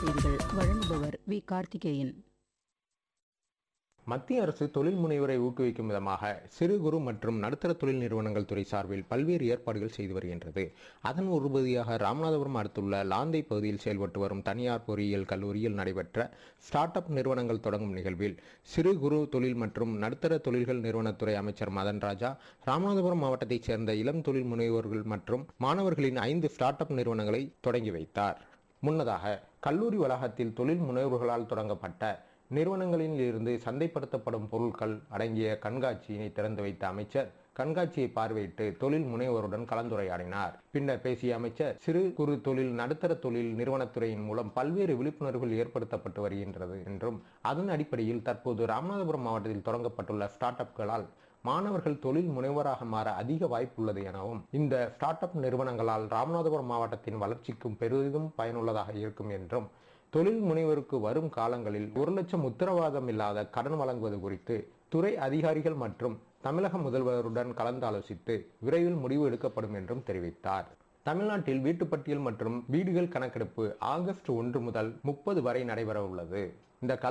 செய்திகள் வழங்குபவர் வி கார்த்திகேயன் மத்திய அரசு தொழில் முனைவோரை ஊக்குவிக்கும் விதமாக சிறு குறு மற்றும் நடுத்தர தொழில் நிறுவனங்கள் துறை சார்பில் பல்வேறு ஏற்பாடுகள் செய்து வருகின்றது அதன் ஒரு பகுதியாக ராமநாதபுரம் அடுத்துள்ள லாந்தை பகுதியில் செயல்பட்டு வரும் தனியார் பொறியியல் கல்லூரியில் நடைபெற்ற ஸ்டார்ட் அப் நிறுவனங்கள் தொடங்கும் நிகழ்வில் சிறு குறு தொழில் மற்றும் நடுத்தர தொழில்கள் நிறுவனத்துறை அமைச்சர் மதன் ராஜா ராமநாதபுரம் மாவட்டத்தைச் சேர்ந்த இளம் தொழில் முனைவோர்கள் மற்றும் மாணவர்களின் ஐந்து ஸ்டார்ட் அப் நிறுவனங்களை தொடங்கி வைத்தார் முன்னதாக கல்லூரி வளாகத்தில் தொழில் முனைவோர்களால் தொடங்கப்பட்ட நிறுவனங்களில் இருந்து சந்தைப்படுத்தப்படும் பொருட்கள் அடங்கிய கண்காட்சியினை திறந்து வைத்த அமைச்சர் கண்காட்சியை பார்வையிட்டு தொழில் முனைவோருடன் கலந்துரையாடினார் பின்னர் பேசிய அமைச்சர் சிறு குறு தொழில் நடுத்தர தொழில் நிறுவனத்துறையின் மூலம் பல்வேறு விழிப்புணர்வுகள் ஏற்படுத்தப்பட்டு வருகின்றது என்றும் அதன் அடிப்படையில் தற்போது ராமநாதபுரம் மாவட்டத்தில் தொடங்கப்பட்டுள்ள ஸ்டார்ட் அப்களால் மாணவர்கள் தொழில் முனைவராக மாற அதிக வாய்ப்புள்ளது எனவும் இந்த ஸ்டார்ட் அப் நிறுவனங்களால் ராமநாதபுரம் மாவட்டத்தின் வளர்ச்சிக்கும் பெரிதும் பயனுள்ளதாக இருக்கும் என்றும் தொழில் முனைவருக்கு வரும் காலங்களில் ஒரு லட்சம் உத்தரவாதம் இல்லாத கடன் வழங்குவது குறித்து துறை அதிகாரிகள் மற்றும் தமிழக முதல்வருடன் கலந்து ஆலோசித்து விரைவில் முடிவு எடுக்கப்படும் என்றும் தெரிவித்தார் தமிழ்நாட்டில் வீட்டுப்பட்டியல் மற்றும் வீடுகள் கணக்கெடுப்பு ஆகஸ்ட் ஒன்று முதல் முப்பது வரை நடைபெற உள்ளது இந்த